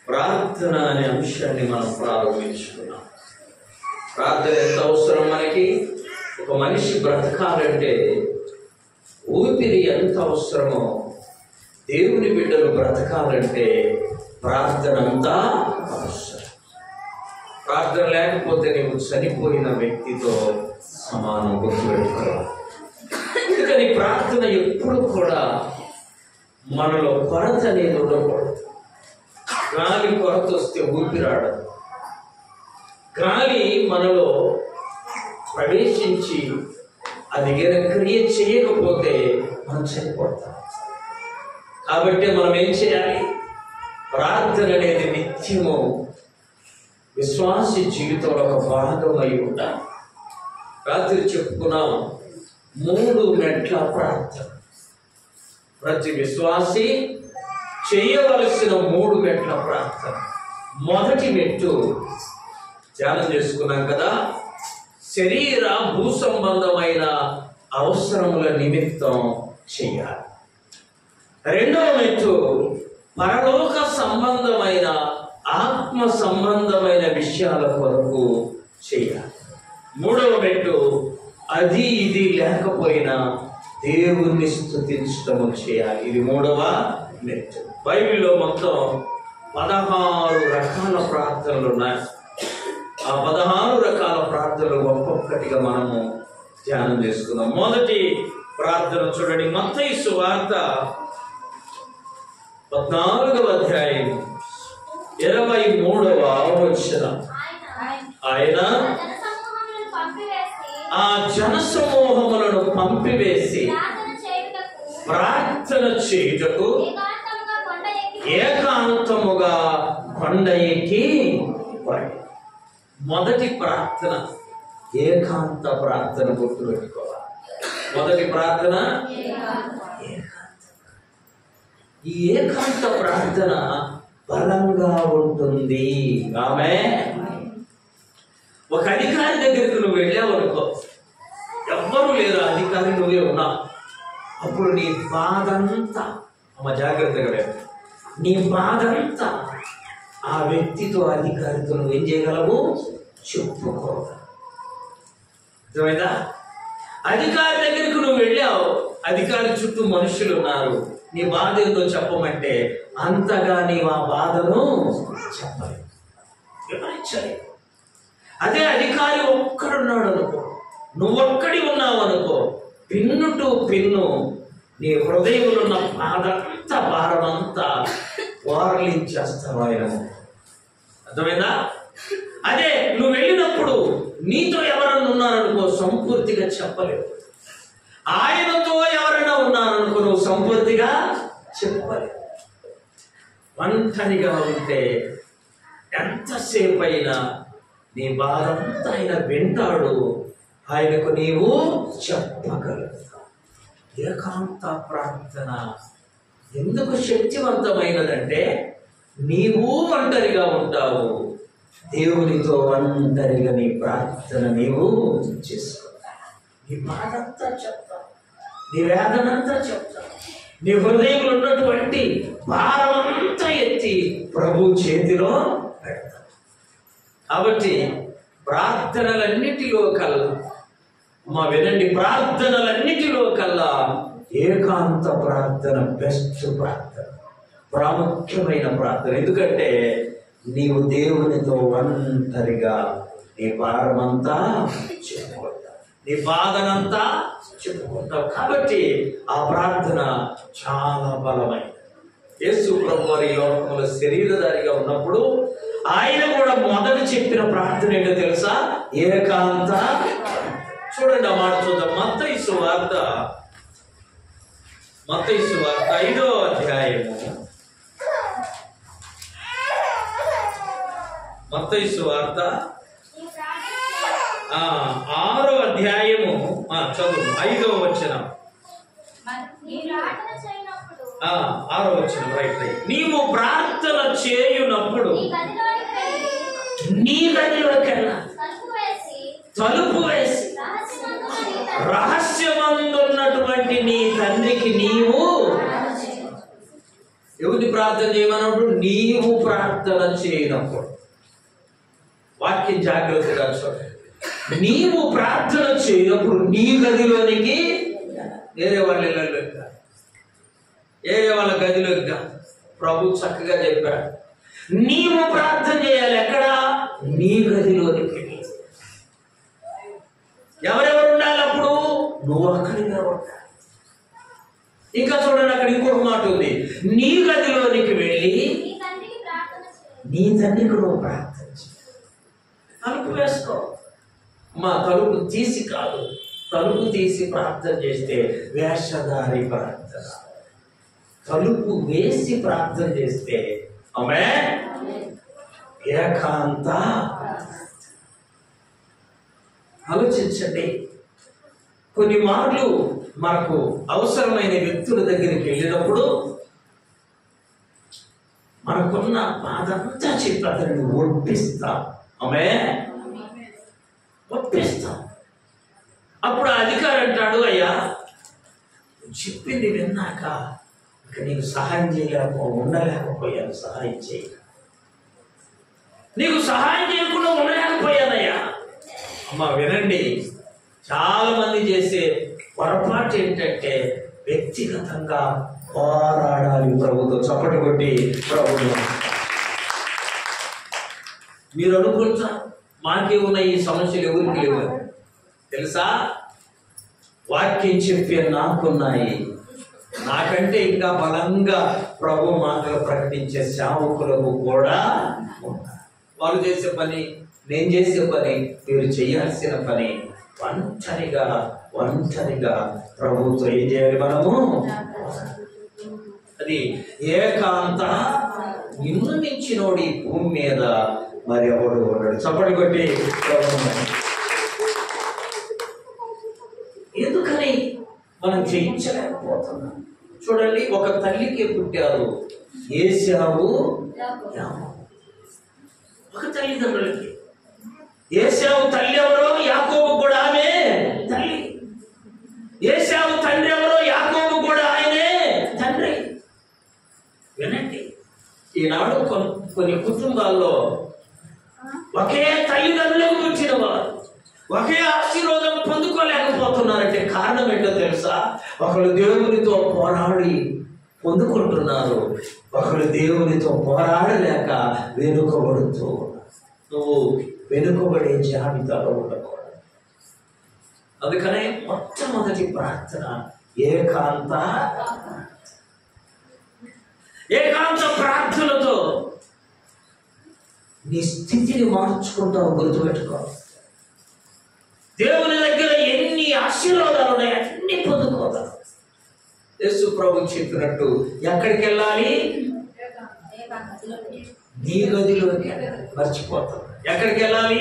ప్రార్థన అనే అంశాన్ని మనం ప్రారంభించుకున్నాం ప్రార్థన ఎంత అవసరం మనకి ఒక మనిషి బ్రతకాలంటే ఊపిరి ఎంత అవసరమో దేవుని బిడ్డలు బ్రతకాలంటే ప్రార్థన అంతా అవసరం ప్రార్థన లేకపోతే నీవు చనిపోయిన వ్యక్తితో సమానం గుర్తుపెట్టుకోవాలి అందుకని ప్రార్థన ఎప్పుడు కూడా మనలో కొరత అనేది ఉండకూడదు గాలి కొరత వస్తే ఊపిరాడదు గాలి మనలో ప్రవేశించి అది గనక క్రియ చేయకపోతే మనం చనిపోతాం కాబట్టి మనం ఏం చేయాలి ప్రార్థన అనేది నిత్యము విశ్వాసి జీవితంలో ఒక భాగమై ఉండాలి రాత్రి చెప్పుకున్నాం మూడు మెట్ల ప్రార్థన ప్రతి విశ్వాసి చేయవలసిన మూడు మెట్ల ప్రార్థన మొదటి మెట్టు ధ్యానం చేసుకున్నాం కదా శరీర భూ సంబంధమైన అవసరముల నిమిత్తం చేయాలి రెండవ మెట్టు పరలోక సంబంధమైన ఆత్మ సంబంధమైన విషయాల కొరకు చేయాలి మూడవ మెట్టు అది ఇది లేకపోయినా దేవుణ్ణి స్థుతించటము చేయాలి ఇది మూడవ మెట్టు బైబిల్లో మొత్తం పదహారు రకాల ప్రార్థనలు ఉన్నాయి ఆ పదహారు రకాల ప్రార్థనలు ఒక్కొక్కటిగా మనము ధ్యానం చేసుకుందాం మొదటి ప్రార్థన చూడండి మత్తయి సువార్త పద్నాలుగవ అధ్యాయం ఇరవై మూడవ వచన ఆయన జనసమూహములను పంపివేసి ఆ జనసమూహములను పంపివేసి ప్రార్థన చేయుటకు ప్రార్థన చేయుటకు ఏకాంతముగా కొండ ఎక్కి ఏకాంతముగా కొండ ఎక్కి పోయి. మొదటి ప్రార్థన ఏకాంత ప్రార్థన గుర్తుపెట్టుకోవాలి మొదటి ప్రార్థన ఏకాంత ఈ ఏకాంత ప్రార్థన బలంగా ఉంటుంది ఆమె ఒక అధికారి దగ్గరికి నువ్వు వెళ్ళావనుకో ఎవ్వరు లేరు ఆ అధికారి నువ్వే ఉన్నావు అప్పుడు నీ బాధంతా అమ్మ జాగ్రత్తగా లేదు నీ బాధంతా ఆ వ్యక్తితో అధికారితో నువ్వు ఏం చేయగలవు చెప్పుకోగలవు అర్థమైందా అధికారి దగ్గరికి నువ్వు వెళ్ళావు అధికారి చుట్టూ మనుషులు ఉన్నారు నీ బాధ ఏదో చెప్పమంటే అంతగా నీవు ఆ బాధను చెప్పలేవు వివరించలేవు అదే అధికారి ఒక్కడున్నాడు అనుకో నువ్వొక్కడి ఉన్నావు అనుకో పిన్ను టు పిన్ను నీ హృదయంలో ఉన్న బాధంతా భారమంతా వారలించేస్తావు ఆయన అర్థమైందా అదే నువ్వు వెళ్ళినప్పుడు నీతో ఎవరన్నా ఉన్నారనుకో సంపూర్తిగా చెప్పలేవు ఆయనతో ఎవరైనా ఉన్నారనుకో నువ్వు సంపూర్తిగా చెప్పలేవు ఒంటరిగా ఉంటే ఎంతసేపు అయినా నీ బాధంతా ఆయన వింటాడు ఆయనకు నీవు చెప్పగలుగుతావు ఏకాంత ప్రార్థన ఎందుకు శక్తివంతమైనదంటే నీవు ఒంటరిగా ఉంటావు దేవునితో ఒంటరిగా నీ ప్రార్థన నీవు చేసుకుంటావు నీ బాధంతా చెప్తావు నీ వేదనంతా చెప్తావు నీ హృదయంలో ఉన్నటువంటి భారమంతా ఎత్తి ప్రభు చేతిలో పెడతావు కాబట్టి ప్రార్థనలన్నిటిలో కల్లా మా వినండి ప్రార్థనలన్నిటిలో కల్లా ఏకాంత ప్రార్థన బెస్ట్ ప్రార్థన ప్రాముఖ్యమైన ప్రార్థన ఎందుకంటే నీవు దేవునితో ఒంటరిగా నీ భారమంతా చెప్పుకుంటావు నీ బాధనంతా చెప్పుకుంటావు కాబట్టి ఆ ప్రార్థన చాలా బలమైనది యేసు ప్రభు వారి లోకంలో శరీరధారిగా ఉన్నప్పుడు ఆయన కూడా మొదట చెప్పిన ప్రార్థన ఏంటో తెలుసా ఏకాంత చూడండి ఆ మాట చూద్దాం మత్తయి సువార్త మత్తయి సువార్త ఐదో అధ్యాయము మత్తయి సువార్త ఈ ప్రార్థన ఆ, ఆరో అధ్యాయము ఆ, చదువు ఐదో వచ్చిన ఈ ప్రార్థన చేయనప్పుడు ఆ, ఆరో వచ్చిన రైట్ రైట్ నీవు ప్రార్థన చేయునప్పుడు నీ గదిలోనికి వెళ్ళి నీ గదిలోకి వెళ్ళాలి తలుపు వేసి తలుపు వేసి రహస్యమందున నీ తండ్రి రహస్యమందున్నటువంటి నీ తండ్రికి నీవు ఎవరిని ప్రార్థన చేయమన్నప్పుడు నీవు ప్రార్థన చేయనప్పుడు వాక్యం జాగ్రత్తగా చూడండి నీవు ప్రార్థన చేయనప్పుడు నీ గదిలోనికి వేరే వాళ్ళ ఇళ్ళలోకి కాదు. వేరే వాళ్ళ గదిలోకి కాదు. ప్రభు చక్కగా చెప్పాడు నీవు ప్రార్థన చేయాలి ఎక్కడ నీ గదిలోనికి వెళ్ళి. ఎవరెవరు ఉండాలి అప్పుడు నువ్వు అక్కడిగా ఉండాలి ఇంకా చూడండి అక్కడ ఇంకొక మాట ఉంది నీ గదిలోనికి వెళ్ళి నీ తండ్రికి ప్రార్థన చేయి నీ తండ్రికి నువ్వు ప్రార్థన చేయి. తలుపు వేసుకో మా తలుపు తీసి కాదు తలుపు తీసి ప్రార్థన చేస్తే వేషధారి ప్రార్థన తలుపు వేసి ప్రార్థన చేస్తే ఆమె ఏకాంత ఆలోచించండి కొన్ని మార్లు మనకు అవసరమైన వ్యక్తుల దగ్గరికి వెళ్ళినప్పుడు మనకున్న బాధంతా చెప్పి అతన్ని ఒప్పిస్తాం ఆమె ఒప్పిస్తాం అప్పుడు ఆ అధికారి అంటాడు అయ్యా నువ్వు చెప్పింది విన్నాక ఇక నీకు సహాయం చేయలేకపో ఉండలేకపోయాను సహాయం చేయ నీకు సహాయం చేయకుండా ఉండలేకపోయానయ్యా అమ్మ వినండి చాలా మంది చేసే పొరపాటు ఏంటంటే వ్యక్తిగతంగా పోరాడాలి ప్రభుత్వం చప్పటి కొట్టి ప్రభుత్వం మీరు అనుకుంటా మాకే ఉన్న ఈ సమస్యలు ఎవరికి లేవు అని. తెలుసా వాక్యం చెప్పే నాకున్నాయి నాకంటే ఇంకా బలంగా ప్రభు మాటలు ప్రకటించే సేవకులకు కూడా ఉన్నాయి. వాళ్ళు చేసే పని నేను చేసే పని మీరు చేయాల్సిన పని ఒంటరిగా ఒంటరిగా ప్రభుత్వం ఏం చేయాలి మనము అది ఏకాంత నిన్ను మించినోడు ఈ భూమి మీద మరి ఎవడు ఉన్నాడు చప్పటి కొట్టి ప్రభుత్వం. ఎందుకని మనం జయించలేకపోతున్నాం చూడండి ఒక తల్లికి పుట్టారు ఏసావు యాకోబు. ఒక తల్లిదండ్రులకి ఏసావు తల్లి ఎవరో యాకోబు కూడా ఆమె తల్లి ఏసావు తండ్రి ఎవరో యాకోబు కూడా ఆయనే తండ్రి వినండి ఈనాడు కొన్- కొన్ని కుటుంబాల్లో ఒకే తల్లిదండ్రులకు పుట్టిన వారు ఒకే ఆశీర్వాదం పొందుకోలేకపోతున్నారంటే కారణం ఏంటో తెలుసా ఒకరు దేవునితో పోరాడి పొందుకుంటున్నారు ఒకరు దేవునితో పోరాడలేక వెనుకబడుతూ ఉన్నారు. నువ్వు వెనుకబడే జాబితాలో ఉండకూడదు అందుకనే మొట్టమొదటి ప్రార్థన ఏకాంత ఏకాంత ప్రార్థనతో నీ స్థితిని మార్చుకుంటావు గుర్తుపెట్టుకో దేవుని దగ్గర ఎన్ని ఆశీర్వాదాలు ఉన్నాయి అన్ని పొందుకోగలవు యేసు ప్రభు చెప్పినట్టు ఎక్కడికి వెళ్ళాలి నీ గదిలోకి వెళ్ళాలి. మర్చిపోతాం ఎక్కడికి వెళ్ళాలి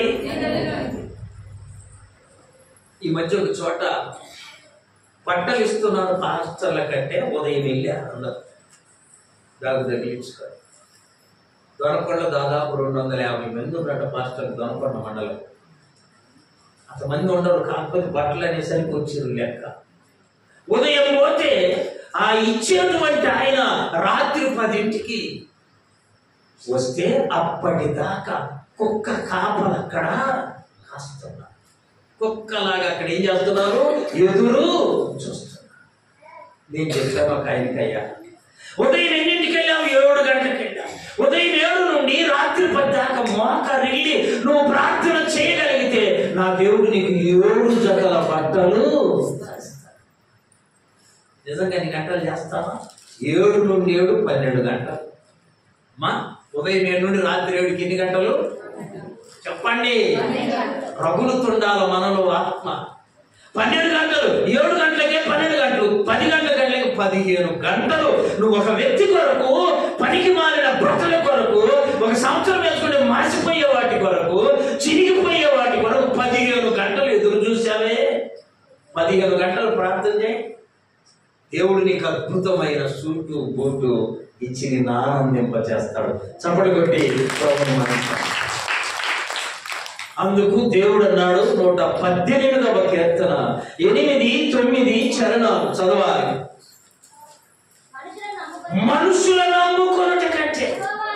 ఈ మధ్య ఒక చోట బట్టలు ఇస్తున్నారు పాస్టర్ల కంటే ఉదయం వెళ్ళి అందరు దాగు తగిలించుకోవాలి దొనకొండ దాదాపు రెండు వందల యాభై మంది ఉన్నట్ట పాస్టర్ దొనకొండ మండలం అంతమంది ఉండరు కాకపోతే బట్టలు అనేసరికి వచ్చిర్రు లెక్క ఉదయం పోతే ఆ ఇచ్చేటువంటి ఆయన రాత్రి పదింటికి వస్తే అప్పటిదాకా కుక్క కాపలు అక్కడ కాస్తున్నారు కుక్కలాగా అక్కడ ఏం చేస్తున్నారు ఎదురు చూస్తున్నారు నేను చెప్పాను ఒక ఆయనకయ్యా ఉదయం ఎన్నింటికి వెళ్ళావు ఏడు గంటలకు వెళ్ళావు ఉదయం ఏడు నుండి రాత్రి పది దాకా మోకరిల్లి నువ్వు ప్రార్థన చేయగలిగితే నా దేవుడు నీకు ఏడు జతల బట్టలు నిజంగా నీ గంటలు చేస్తావా ఏడు నుండి ఏడు పన్నెండు గంటలు మా ఉదయం ఏడు నుండి రాత్రి ఏడుకి ఎన్ని గంటలు చెప్పండి రగులుతుండాల మనలో ఆత్మ పన్నెండు గంటలు ఏడు గంటలకే పన్నెండు గంటలు పది గంటల గంటలకి పదిహేను గంటలు నువ్వు ఒక వ్యక్తి కొరకు పనికి మారిన బట్టల కొరకు ఒక సంవత్సరం వేసుకుంటే మాసిపోయే వాటి కొరకు చిరిగిపోయే వాటి కొరకు పదిహేను గంటలు ఎదురు చూసావే పదిహేను గంటలు ప్రార్థన చేయి దేవుడు నీకు అద్భుతమైన సూటు బూటు ఇచ్చి నిన్ను ఆనందింపచేస్తాడు చప్పటి కొట్టి ప్రభువుని మహిమ. అందుకు దేవుడు అన్నాడు నూట పద్దెనిమిదవ కీర్తన ఎనిమిది తొమ్మిది చరణాలు చదవాలి మనుషులను నమ్ముకొని మనుషులను నమ్ముకొనుట కంటే యెహోవా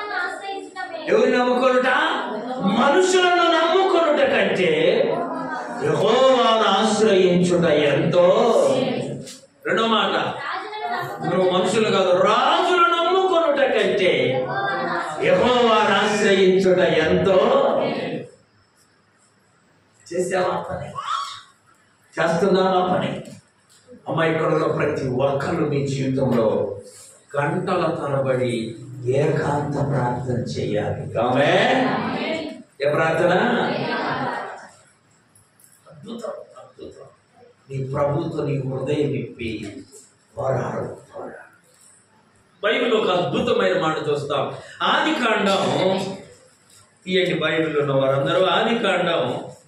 ఎవరిని నమ్ముకొనుట మనుషులను నమ్ముకొనుట కంటే యెహోవాను ఆశ్రయించుట ఎంతో రెండో మాట రాజులను నమ్ముకొని నువ్వు మనుషులు కాదు రాజులు నమ్ముకొనుట కంటే యెహోవాను ఆశ్రయించుట ఎంతో చేసావా పని చేస్తున్నావా పని అమ్మ ఇక్కడ ఉన్న ప్రతి ఒక్కరు మీ జీవితంలో గంటల తరబడి ఏకాంత ప్రార్థన చేయాలి ఆమె ఏ ప్రార్థన అద్భుతం అద్భుతం నీ ప్రభుతో నీ హృదయం ఇప్పి పోరాడు పోరాడు బైబిల్ ఒక అద్భుతమైన మాట చూస్తాం ఆది కాండం తీయండి బైబిల్ ఉన్న వారందరూ ఆది కాండం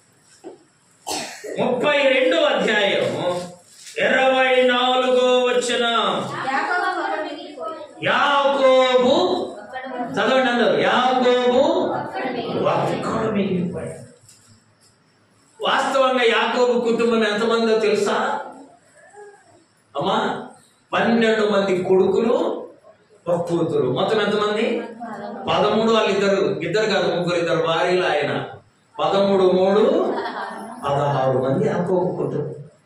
ముప్పై రెండో అధ్యాయం ఇరవై నాలుగో వచ్చిన యాకోబు ఒకడు మిగిలిపోయాడు. యాకోబు ఒక్కడు మిగిలి- చదవండి అందరు యాకోబు ఒక్కడు మిగిలి- ఒక్కడు మిగిలిపోయాడు వాస్తవంగా యాకోబు కుటుంబం ఎంతమందో తెలుసా అమ్మా పన్నెండు మంది కొడుకులు ఒక కూతురు మొత్తం ఎంతమంది పదమూడు వాళ్ళు ఇద్దరు ఇద్దరు కాదు ముగ్గురు ఇద్దరు భార్యలు ఆయన పదమూడు మూడు పదహారు మంది యాకోబు కుటుంబం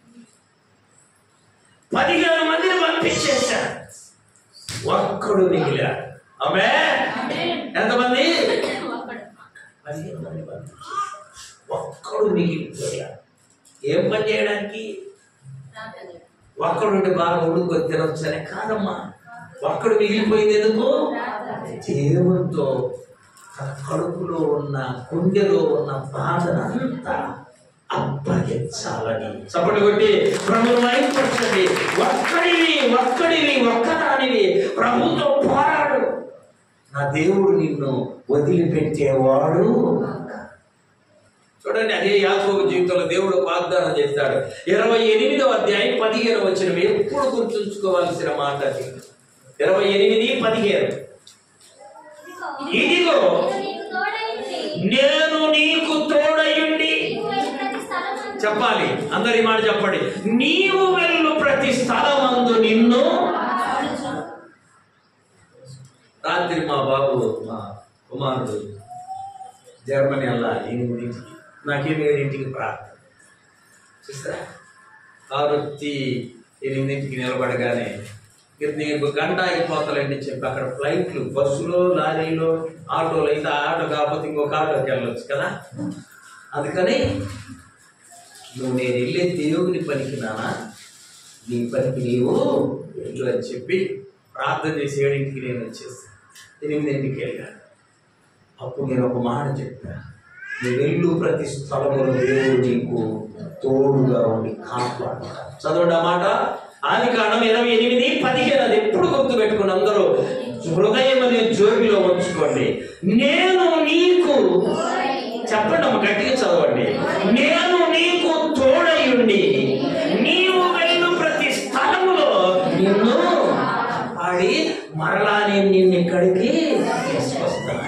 పదిహేను మందిని పంపించేశారు ఒక్కడు మిగిలాడు ఆమె ఎంతమంది ఒక్కడు. పదిహేను మంది పంపించారు ఒక్కడు మిగిలిపోయాడు ఏం పని చేయడానికి ప్రార్థన. ఒక్కడుండి బాగా ఉడుకొని తినొచ్చనే కాదమ్మా ఒక్కడు మిగిలిపోయింది ఎందుకు దేవునితో తన కడుపులో ఉన్న గుండెలో ఉన్న బాధనంతా అప్పగించాలని చప్పటి కొట్టి ప్రభుత్వం మైపరచండి ఒక్కడివి ఒక్కడివి ఒక్కదానివి ప్రభుతో పోరాడు నా దేవుడు నిన్ను వదిలిపెట్టేవాడు చూడండి అదే యాకోబు జీవితంలో దేవుడు ఒక వాగ్దానం చేస్తాడు ఇరవై ఎనిమిదవ అధ్యాయం పదిహేను వచ్చినవి ఎప్పుడు గుర్తుంచుకోవాల్సిన మాట అది ఇరవై ఎనిమిది పదిహేను ఇదిగో నేను నీకు తోడయుండి, నేను నీకు తోడయుండి నీవు వెళ్ళి ప్రతి స్థలమందు చెప్పాలి అందరి మాట చెప్పండి నీవు వెళ్ళు ప్రతి స్థలమందు నిన్ను ఆరాధించు. రాత్రి మా బాబు మా కుమారుడు జర్మనీ అలా ఎనిమిదింటికి నాకేమి ఏడింటికి ప్రార్థన చూసారా ఆరుతి ఎనిమిదింటికి నిలబడగానే ఇక నీకు గంట అయిపోతాలండి చెప్పి అక్కడ ఫ్లైట్లు బస్సులో లారీలో ఆటోలు అయితే ఆ ఆటో కాకపోతే ఇంకొక ఆటోకి వెళ్ళొచ్చు కదా అందుకని నువ్వు నేను వెళ్ళే దేవుని పనికి నానా నీ పనికి నీవు వెళ్ళు అని చెప్పి ప్రార్థన చేసి ఏడింటికి నేను వచ్చేసాను ఎనిమిదింటికి వెళ్ళాను అప్పుడు నేను ఒక మాట చెప్పా నువ్వు వెళ్ళు ప్రతి స్థలములో దేవుడు నీకు తోడుగా ఉండి కాపాడు చదవండి ఆ మాట ఆది కాండం ఇరవై ఎనిమిది పదిహేను అది ఎప్పుడు గుర్తు పెట్టుకుని అందరూ హృదయం అనే జోబిలో ఉంచుకోండి నేను నీకు చెప్పండి అమ్మ గట్టిగా చదవండి నేను నీకు తోడయుండి నీవు వెళ్ళు ప్రతి స్థలములో నిన్ను ఆడి మరలా నేను నిన్ను ఇక్కడికి తీసుకొస్తాను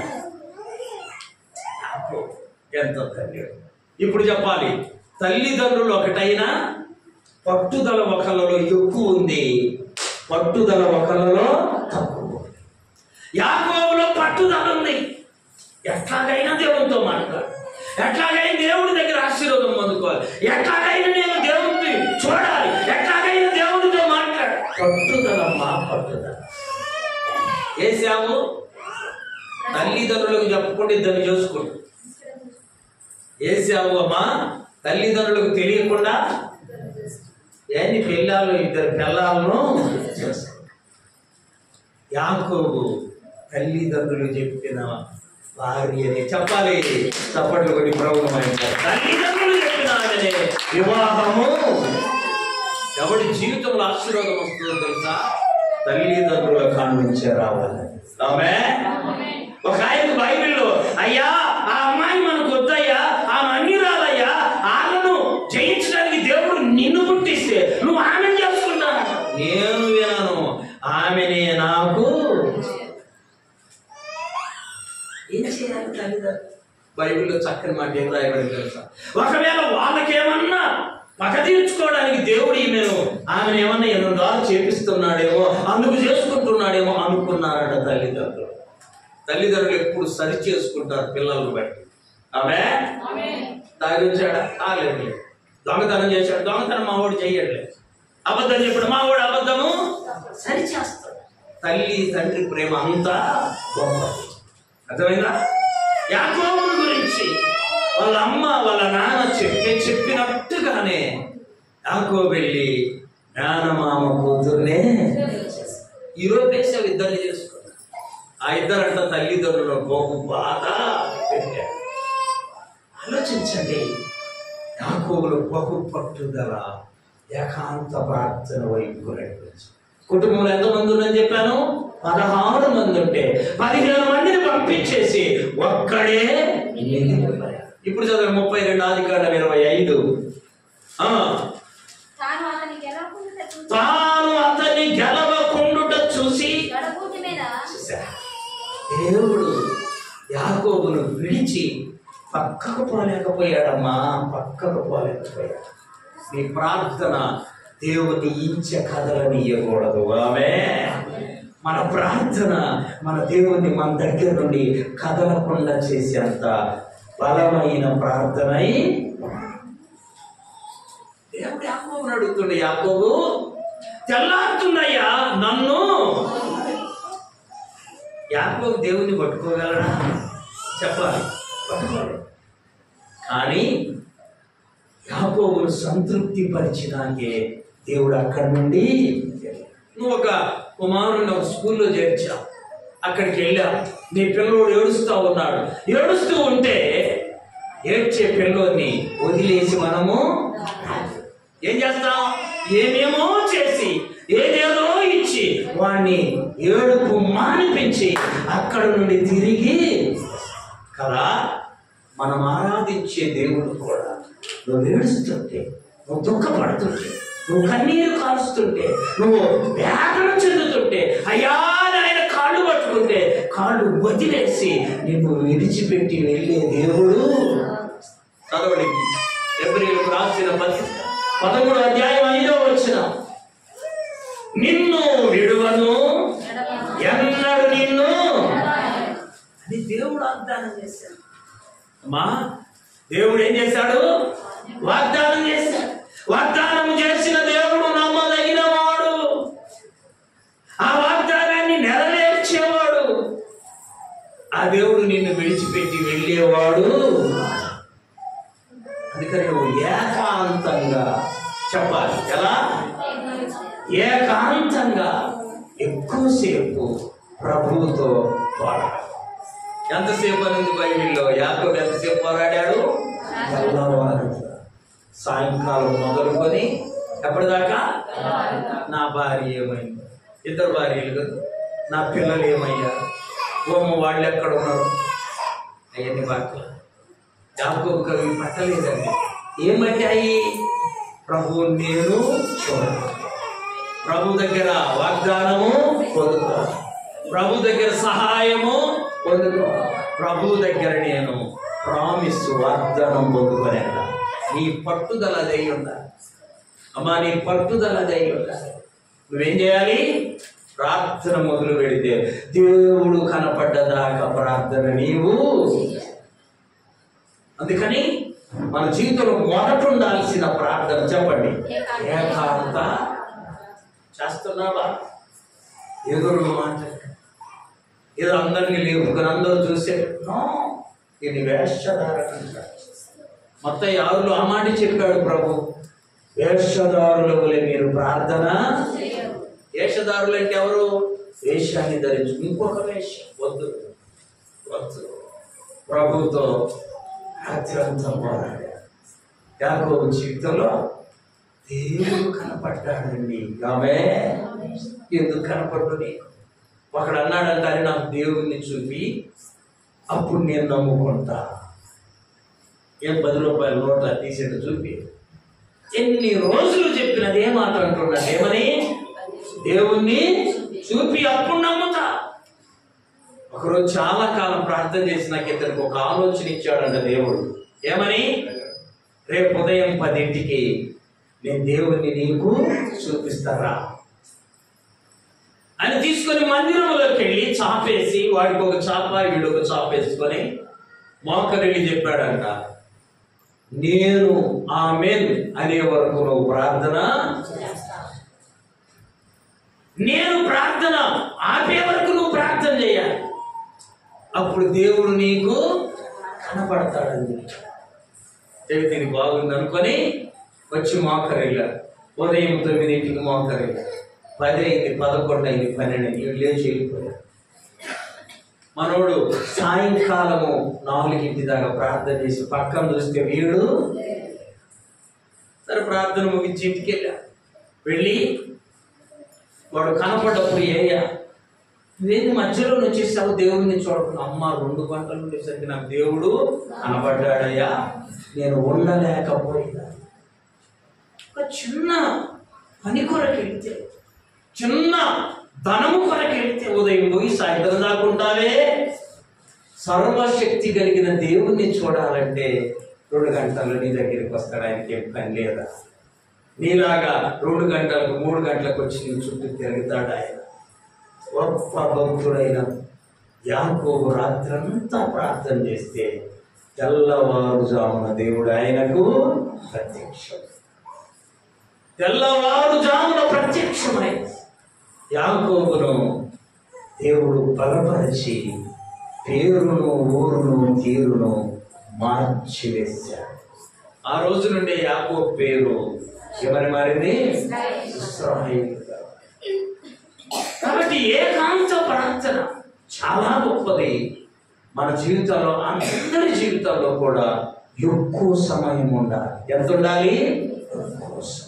ఎంత తల్లి ఇప్పుడు చెప్పాలి తల్లిదండ్రులు ఒకటైనా పట్టుదల ఒకళ్ళలో ఎక్కువ ఉంది పట్టుదల ఒకళ్ళలో తక్కువ ఉంది. యాకోబులో పట్టుదల ఉంది ఎట్లాగైనా దేవునితో మాట్లాడు ఎట్లాగైనా దేవుడి దగ్గర ఆశీర్వాదం పొందుకోవాలి ఎట్లాగైనా నేను దేవుడిని చూడాలి ఎట్లాగైనా దేవుడితో మాట్లాడు పట్టుదలమ్మా పట్టుదల ఏసాము తల్లిదండ్రులకు చెప్పకుండా ఇద్దరు చేసుకుంటు ఏసావు అమ్మా తల్లిదండ్రులకు తెలియకుండా ఏంది పిల్లలు ఇద్దరు పిల్లలను యాకోబు తల్లిదండ్రులు చెప్పిన భార్యని చెప్పాలి చప్పట్లు కొట్టి ప్రభుత్వమైన తల్లిదండ్రులు చెప్పిన ఆమెనే వివాహము ఎవడి జీవితంలో ఆశీర్వాదం వస్తుందో తెలుసా తల్లిదండ్రుల కానుంచే రావాలి ఆమె ఒక ఆయన బైబిల్లో అయ్యా ఆ అమ్మాయి మనకు వద్దయ్యా ఆమె అన్ని రాదయ్యా ఆమెను జయించడానికి దేవుడు నిన్ను పుట్టిస్తే నువ్వు ఆమెను చేసుకున్నా నేను వినను ఆమెనే నాకు ఏం చేయాలి తల్లిదండ్రులు బైబిల్లో చక్కని మాట ఏం రాయబడి తెలుసా ఒకవేళ వాళ్ళకేమన్నా పగ తీర్చుకోవడానికి దేవుడు ఈమెను ఆమెను ఏమన్నా ఎన్నో చేపిస్తున్నాడేమో అందుకు చేసుకుంటున్నాడేమో అనుకున్నారట తల్లిదండ్రులు తల్లిదండ్రులు ఎప్పుడు సరి చేసుకుంటారు పిల్లలను బట్టి ఆమె తాగించాడా తాగలేదు లేదు దొంగతనం చేశాడు దొంగతనం మా వాడు చెయ్యట్లేదు అబద్ధం చెప్పాడు మా వాడు అబద్ధము సరి చేస్తాడు తల్లి తండ్రి ప్రేమ అంతా గొప్పది అర్థమైందా యాకోబుని గురించి వాళ్ళ అమ్మ వాళ్ళ నాన్న చెప్పి చెప్పినట్టుగానే యాకో వెళ్ళి నానమామ కూతుర్నే ఈరోజు దేశం ఇద్దరిని చేసుకున్నారు ఆ ఇద్దరంట తల్లిదండ్రుల గోపు బాధ పెట్టారు ఆలోచించండి యాకోబులు బహు పట్టుదల ఏకాంత ప్రార్థన వైపు నడిపించు కుటుంబంలో ఎంతమంది ఉందని చెప్పాను పదహారు మంది ఉంటే పదిహేను మందిని పంపించేసి ఒక్కడే మిగిలిపోయాడు. ఇప్పుడు చదువు ముప్పై రెండు ఆదికాండం ఇరవై ఐదు ఆ, తాను అతని గెలవకుండా చూసి తాను అతన్ని గెలవకుండుట చూసి గడపూటి మీద చూశారా? దేవుడు యాకోబును విడిచి పక్కకు పోలేకపోయాడమ్మా పక్కకు పోలేకపోయాడు నీ ప్రార్థన దేవుని ఇంచ కదలనీయకూడదు ఆమె మన ప్రార్థన మన దేవుని మన దగ్గర నుండి కదలకుండా చేసేంత బలమైన ప్రార్థనై దేవుడు యాకోబుని అడుగుతుండే యాకోబు తెల్లారుతుందయ్యా నన్ను యాకోబు దేవుని పట్టుకోగలడా చెప్పాలి పట్టుకోలేదు కానీ యాకోబును సంతృప్తి పరిచడానికే దేవుడు అక్కడి నుండి నువ్వు ఒక కుమారుని ఒక స్కూల్లో చేర్చావు అక్కడికి వెళ్ళావు నీ పిల్లోడు ఏడుస్తూ ఉన్నాడు ఏడుస్తూ ఉంటే ఏడ్చే పిల్లోని వదిలేసి మనము ఏం చేస్తాం ఏమేమో చేసి ఏదేదో ఇచ్చి వాణ్ణి ఏడుపు మానిపించి అక్కడ నుండి తిరిగి కదా మనం ఆరాధించే దేవుడు కూడా నువ్వు ఏడుస్తుంటే నువ్వు దుఃఖపడుతుంటే నువ్వు కన్నీరు కారుస్తుంటే నువ్వు వేదన చెందుతుంటే అయ్యా అని ఆయన కాళ్ళు పట్టుకుంటే కాళ్ళు వదిలేసి నిన్ను విడిచిపెట్టి వెళ్ళే దేవుడు చదవండి ఎబ్రిలకు రాసిన పత్రిక పదమూడు అధ్యాయం ఐదో వచ్చిన నిన్ను విడువను ఎన్నడు నిన్ను అని దేవుడు వాగ్దానం చేశాడు అమ్మా దేవుడు ఏం చేశాడు వాగ్దానం చేశాడు వాగ్దానం చేసిన దేవుడు నమ్మదగిన వాడు ఆ వాగ్దానాన్ని నెరవేర్చేవాడు ఆ దేవుడు నిన్ను విడిచిపెట్టి వెళ్ళేవాడు అందుకని నువ్వు ఏకాంతంగా చెప్పాలి ఎలా ఏకాంతంగా ఎక్కువసేపు ప్రభువుతో పోరాడాలి ఎంతసేపు అనేది బైబిల్లో యాకోబు ఎంతసేపు పోరాడాడు తెల్లవారుగా. సాయంకాలం మొదలుకొని ఎప్పటిదాకా నా భార్య ఏమైంది ఇద్దరు భార్యలు కదా నా పిల్లలు ఏమయ్యారు ఓమ వాళ్ళు ఎక్కడ ఉన్నారు అవన్నీ బాగా యాకోబు కవి పట్టలేదండి ఏమయ్యాయి ప్రభు నేను చూడాలి ప్రభు దగ్గర వాగ్దానము పొందుకో ప్రభు దగ్గర సహాయము పొందుకో ప్రభు దగ్గర నేను ప్రామిస్ వాగ్దానం పొందుకునే నీ పట్టుదల అదై ఉండాలి అమ్మా నీ పట్టుదల అదై ఉండాలి నువ్వేం చేయాలి ప్రార్థన మొదలు పెడితే దేవుడు కనపడ్డదాకా ప్రార్థన నీవు అందుకని మన జీవితంలో మొదట ఉండాల్సిన ప్రార్థన చెప్పండి ఏకాంత చేస్తున్నావా ఏదో నువ్వు మాట్లాడు ఏదో అందరినీ లేపుకొని అందరూ చూసే నో ఇది వేషధారణ మొత్తం ఆరులో ఆ మాట చెప్పాడు ప్రభు వేషధారుల వలె మీరు ప్రార్థన వేషధారులు అంటే ఎవరు వేషాన్ని ధరించు ఇంకొక వేషం వద్దు వద్దు ప్రభుతో రాత్రంతా పోరాడాడు యాకోబు జీవితంలో దేవుడు కనపడ్డాడండి ఆమె ఎందుకు కనపడ్డు నీకు ఒకడు అన్నాడంటారే నాకు దేవుణ్ణి చూపి అప్పుడు నేను నమ్ముకుంటా ఏం పది రూపాయల నోట తీసేట చూపి ఎన్ని రోజులు చెప్పినది ఏ మాట అంటున్నాడు ఏమని దేవుణ్ణి చూపి అప్పుడు నమ్ముతా ఒకరోజు చాలా కాలం ప్రార్థన చేసి నాకు ఇద్దరికి ఒక ఆలోచన ఇచ్చాడంట దేవుడు ఏమని రేపు ఉదయం పదింటికి నేను దేవుణ్ణి నీకు చూపిస్తారా ఆయన తీసుకొని మందిరంలోకి వెళ్ళి చాపేసి వాడికి ఒక చాప వీడు ఒక చాప వేసుకొని మోకరిల్లి చెప్పాడంట నేను ఆమెన్ అనే వరకు నువ్వు ప్రార్థన నేను ప్రార్థన ఆపే వరకు నువ్వు ప్రార్థన చేయాలి అప్పుడు దేవుడు నీకు కనపడతాడండి చెబితే ఇది బాగుంది అనుకొని వచ్చి మోకరిల్లాడు ఉదయం తొమ్మిదింటికి మోకరిల్లాడు పది అయింది పదకొండు అయింది పన్నెండు అయింది వీళ్ళు లేచి వెళ్ళిపోయాడు మనోడు సాయంకాలము నాలుగింటి దాకా ప్రార్థన చేసి పక్కన చూస్తే వీడు సరే ప్రార్థన ముగించి ఇంటికి వెళ్ళా వెళ్ళి వాడు కనపడ్డప్పుడు ఏయ్యా నువ్వేంది మధ్యలో వచ్చేసావు దేవుడిని చూడకుండా అమ్మ రెండు గంటలు ఉండేసరికి నాకు దేవుడు కనపడ్డాడయ్యా నేను ఉండలేకపోయినా ఒక చిన్న పని కొరకు వెళ్తే చిన్న ధనము కొరకు వెళ్తే ఉదయం పోయి సాయంత్రం దాకా ఉండాలే సర్వశక్తి కలిగిన దేవుణ్ణి చూడాలంటే రెండు గంటల్లో నీ దగ్గరికి వస్తాడు ఆయనకి ఏం పని లేదా నీలాగా రెండు గంటలకు మూడు గంటలకు వచ్చి నీ చుట్టూ తిరుగుతాడు ఆయన గొప్ప భక్తుడైన యాకోబు రాత్రంతా ప్రార్థన చేస్తే తెల్లవారుజామున దేవుడు ఆయనకు ప్రత్యక్షం తెల్లవారుజామున ప్రత్యక్షమై యాకోబును దేవుడు బలపరిచి పేరును ఊరును తీరును మార్చివేశాడు ఆ రోజు నుండి యాకోబు పేరు ఎవరి మారింది ఇశ్రాయేలుగా. కాబట్టి ఏకాంత ప్రార్థన చాలా గొప్పది మన జీవితంలో అందరి జీవితంలో కూడా ఎక్కువ సమయం ఉండాలి ఎంత ఉండాలి ఎక్కువ సమయం.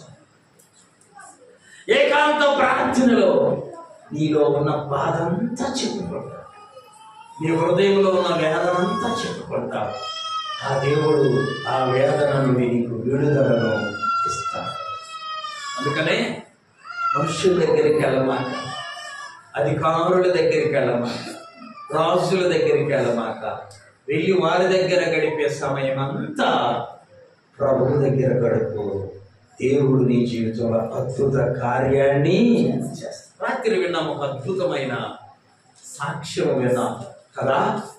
ఏకాంత ప్రార్థనలో నీలో ఉన్న బాధ అంతా చెప్పుకుంటా నీ హృదయంలో ఉన్న వేదన అంతా చెప్పుకుంటా ఆ దేవుడు ఆ వేదన నుండి నీకు విడుదలను ఇస్తాడు అందుకనే మనుషుల దగ్గరికి వెళ్ళమాక అధికారుల దగ్గరికి వెళ్ళమాక రాజుల దగ్గరికి వెళ్ళమాక వెళ్ళి వారి దగ్గర గడిపే సమయం అంతా ప్రభువు దగ్గర గడుపు దేవుడు నీ జీవితంలో అద్భుత కార్యాన్ని చేస్తాడు. రాత్రి విన్నాం ఒక అద్భుతమైన సాక్ష్యం విన్నాం కదా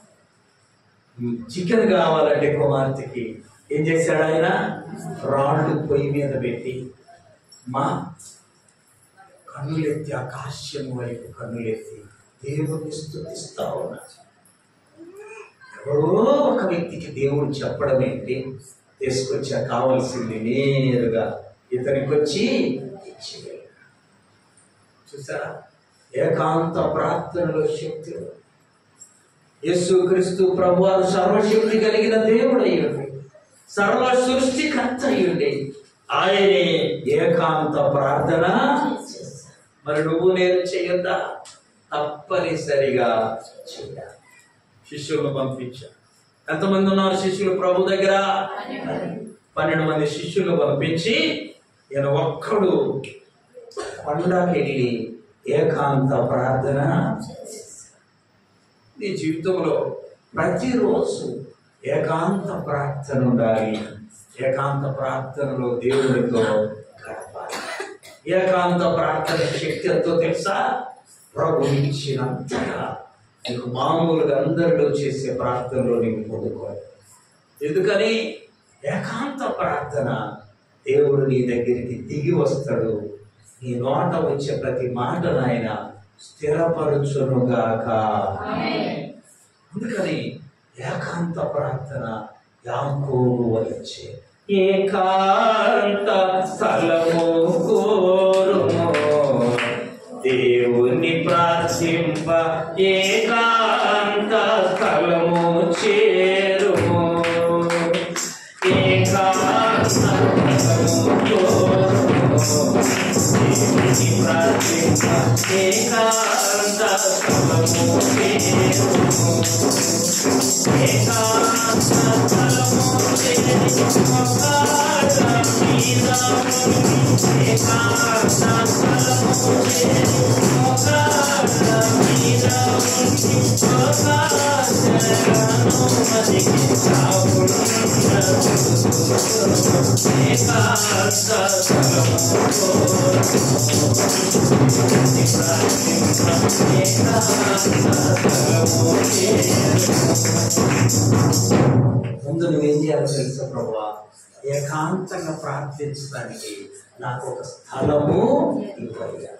చికెన్ కావాలంటే కుమార్తెకి ఏం చేశాడు ఆయన రాళ్ళు పొయ్యి మీద పెట్టి మా కన్నులెత్తి ఆకాశం వైపు కన్నులెత్తి దేవుడిని స్థుతిస్తా ఉన్నాడు ఎవరో ఒక వ్యక్తికి దేవుడు చెప్పడం ఏంటి తీసుకొచ్చా కావలసింది నేరుగా ఇతనికి వచ్చి ఇచ్చేయాలి చూసారా ఏకాంత ప్రార్థనలో శక్తి ఉంది. యేసు క్రీస్తు ప్రభువారు సర్వశక్తి కలిగిన దేవుడు అయ్యుండి సర్వ సృష్టికర్త అయ్యుండి ఆయనే ఏకాంత ప్రార్థన చేశారు. మరి నువ్వు నేను చేయొద్దా తప్పనిసరిగా చేయాలి శిష్యులను పంపించా ఎంతమంది ఉన్నారు శిష్యులు ప్రభు దగ్గర పన్నెండు మంది శిష్యులు పంపించి ఈయన ఒక్కడు కొండకి వెళ్ళి ఏకాంత ప్రార్థన నీ జీవితంలో ప్రతిరోజు ఏకాంత ప్రార్థన ఉండాలి ఏకాంత ప్రార్థనలో దేవుడితో గడపాలి ఏకాంత ప్రార్థన శక్తి ఎంతో తెలుసా ప్రభు ఇచ్చినంతగా నీకు మామూలుగా అందరిలో చేసే ప్రార్థనలో నీకు పొందుకోవాలి ఎందుకని ఏకాంత ప్రార్థన దేవుడు నీ దగ్గరికి దిగి వస్తాడు నీ నోట వచ్చే ప్రతి మాట నాయన స్థిరపరచునుగాక అందుకని ఏకాంత ప్రార్థన యాకోబు వచ్చే ఏకాంత స్థలము కోరుము దేవుని ప్రార్థింప ఏకాంత స్థలము చేరుము ఏకాంత స్థలము కోరుము దేవుని ప్రార్థింప ఏకాంత స్థలము చేరుము ఏకాంత ముందు నువ్వేం చేయాలో తెలుసా ప్రభా ఏకాంతంగా ప్రార్థించడానికి నాకు ఒక స్థలము ఇవ్వయ్యా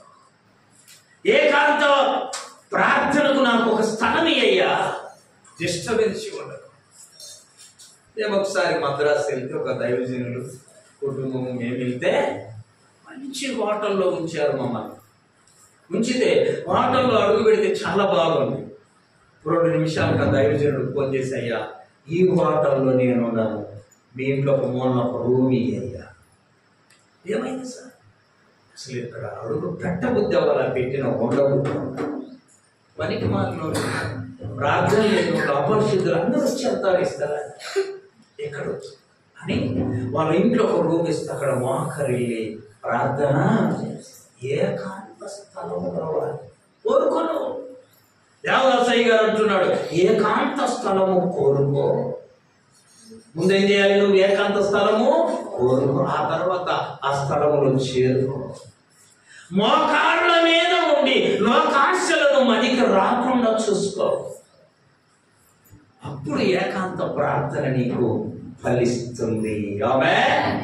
ఏకాంత ప్రార్థనకు నాకు ఒక స్థలం అయ్యా డిస్టర్బెన్స్ ఉండదు మేము ఒకసారి మద్రాసు వెళ్తే ఒక దైవజనులు కుటుంబం మేము వెళ్తే మంచి హోటల్లో ఉంచారు మమ్మల్ని ఉంచితే హోటల్లో అడుగు పెడితే చాలా బాగుంది రెండు నిమిషాలకు ఆ దైవజనుడు ఫోన్ చేసి అయ్యా ఈ హోటల్లో నేను ఉన్నాను మీ ఇంట్లో ఒక మూలన ఒక రూమ్ అయ్యా ఏమైంది సార్ అసలు ఇక్కడ అడుగు పెట్టబుద్ధి అవ్వాలా పెట్టిన ఉండబుద్ధి పనికి మాలిన ప్రార్థన లేని అపరిశుద్ధులు అందరూ వచ్చి వెళ్తారు ఇస్తారా ఎక్కడ వచ్చి అని వాళ్ళ ఇంట్లో ఒక రూమ్ ఇస్తే అక్కడ మోకరిల్లి ప్రార్థన ఏకాంత స్థలం కావాలి కోరుకోను దేవదాసయ్య గారు అంటున్నాడు ఏకాంత స్థలము కోరుకో ముందేం చేయాలి నువ్వు ఏకాంత స్థలము కోరుకో ఆ తర్వాత ఆ స్థలములో చేరుకో మోకాళ్ళ మీద ఉండి లోకాశలను మనకి రాకుండా చూసుకో అప్పుడు ఏకాంత ప్రార్థన నీకు ఫలిస్తుంది ఆమె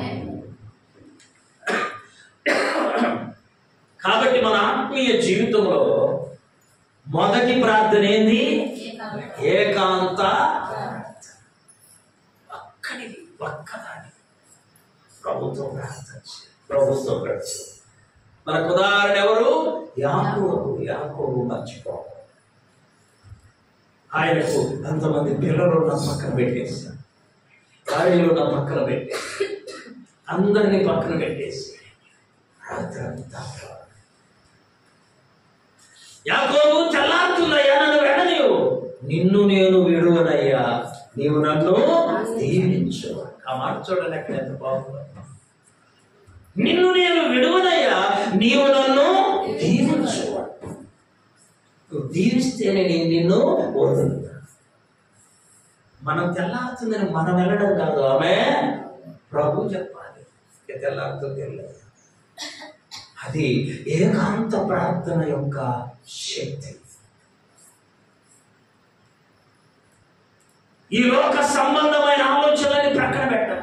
కాబట్టి మన ఆత్మీయ జీవితంలో మొదటి ప్రార్థన ఏంది ఏకాంత ఒక్కడిది ఒక్కదాని ప్రభుత్వం ప్రార్థన చేయాలి. ప్రభుత్వం ప్రార్థన మనకు ఉదాహరణ ఎవరు యాకోబు యాకోబు మర్చిపో ఆయనకు అంతమంది పిల్లలు ఉన్న పక్కన పెట్టేసి భార్యలు ఉన్న పక్కన పెట్టేసి అందరినీ పక్కన పెట్టేసి రాత్రి అంతా ప్రార్థన. యాకోబు తెల్లారుతుందయ్యా నన్ను వెళ్ళనివు నిన్ను నేను విడువనయ్యా నీవు నన్ను దీవించు ఆ మాట చూడండి అక్కడ ఎంత బాగుందో నిన్ను నేను విడువనయ్యా నీవు నన్ను దీవించు నువ్వు దీవిస్తేనే నేను నిన్ను వదులుతా మనం తెల్లారుతుందని మనం వెళ్ళడం కాదు ఆమె ప్రభు చెప్పాలి ఇక తెల్లారుతుంది వెళ్ళదు అది ఏకాంత ప్రార్థన యొక్క శక్తి ఈ లోక సంబంధమైన ఆలోచనలని ప్రక్కన పెట్టాలి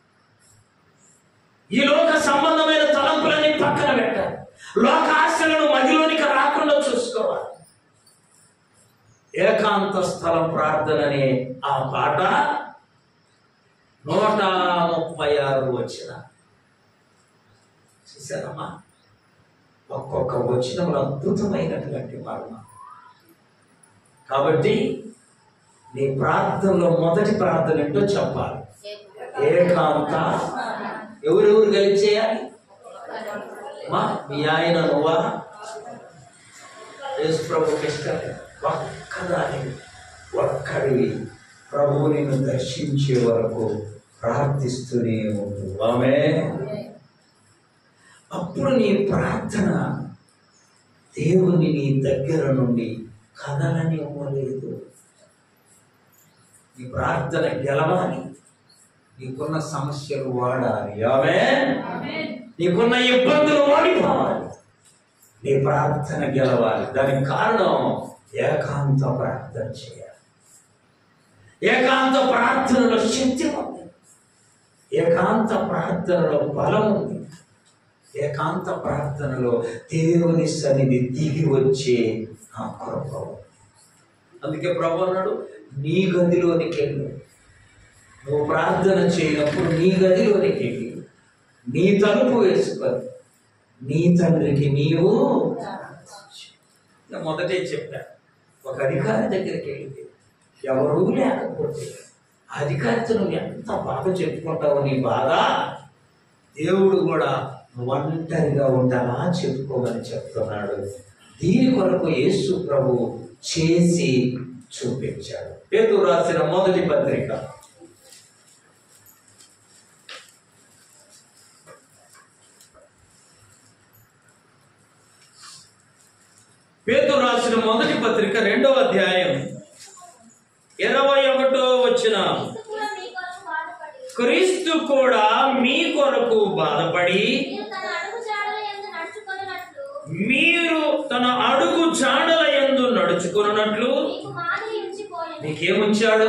ఈ లోక సంబంధమైన తలంపులని పక్కన పెట్టాలి లోక ఆశలను మదిలోనికి రాకుండా చూసుకోవాలి ఏకాంత స్థల ప్రార్థన అనే ఆ పాట నూట ముప్పై ఆరు వచ్చిన చూసారమ్మా ఒక్కొక్క వచనంలో అద్భుతమైనటువంటి వర్ణ కాబట్టి నీ ప్రార్థనలో మొదటి ప్రార్థన ఏంటో చెప్పాలి ఏకాంత ఎవరెవరు కలిసి చేయాలి మా మీ ఆయన నువ్వా యేసు ప్రభుకి ఇష్టం ఒక్కదాని ఒక్కడివి ప్రభువు నిన్ను దర్శించే వరకు ప్రార్థిస్తూనే ఉండు ఆమె అప్పుడు నీ ప్రార్థన దేవుని నీ దగ్గర నుండి కదలని ఇవ్వలేదు నీ ప్రార్థన గెలవాలి నీకున్న సమస్యలు వాడాలి ఆమె నీకున్న ఇబ్బందులు ఓడిపోవాలి నీ ప్రార్థన గెలవాలి దానికి కారణం ఏకాంత ప్రార్థన చేయాలి ఏకాంత ప్రార్థనలో శక్తి ఉంది ఏకాంత ప్రార్థనలో బలం ఉంది ఏకాంత ప్రార్థనలో దేవుని సన్నిధి దిగి వచ్చే ఆ కృప ఉంది. అందుకే ప్రభు అన్నాడు నీ గదిలోనికి వెళ్ళు నువ్వు ప్రార్థన చేయనప్పుడు నీ గదిలోనికి వెళ్ళి నీ తలుపు వేసుకొని నీ తండ్రికి నీవు నేను మొదటే చెప్పా ఒక అధికారి దగ్గరికి వెళ్తే ఎవరూ లేకపోతే ఆ అధికారితో నువ్వు ఎంత బాగా చెప్పుకుంటావు నీ బాధ దేవుడు కూడా ఒంటరిగా ఉండాలా చెప్పుకోమని చెప్తున్నాడు దీని కొరకు యేసు ప్రభు చేసి చూపించాడు పేరు రాసిన మొదటి పత్రిక పేతురు రాసిన మొదటి పత్రిక రెండవ అధ్యాయం ఇరవై ఒకటో వచ్చిన క్రీస్తు కూడా మీ కొరకు బాధపడి క్రీస్తు కూడా మీ కొరకు బాధపడి మీరు తన అడుగు జాడల యందు నడుచుకొనున్నట్లు మీరు తన అడుగు జాడల యందు నడుచుకున్నట్లు మీకు మాదిరి ఉంచిపోయింది నీకేముంచాడు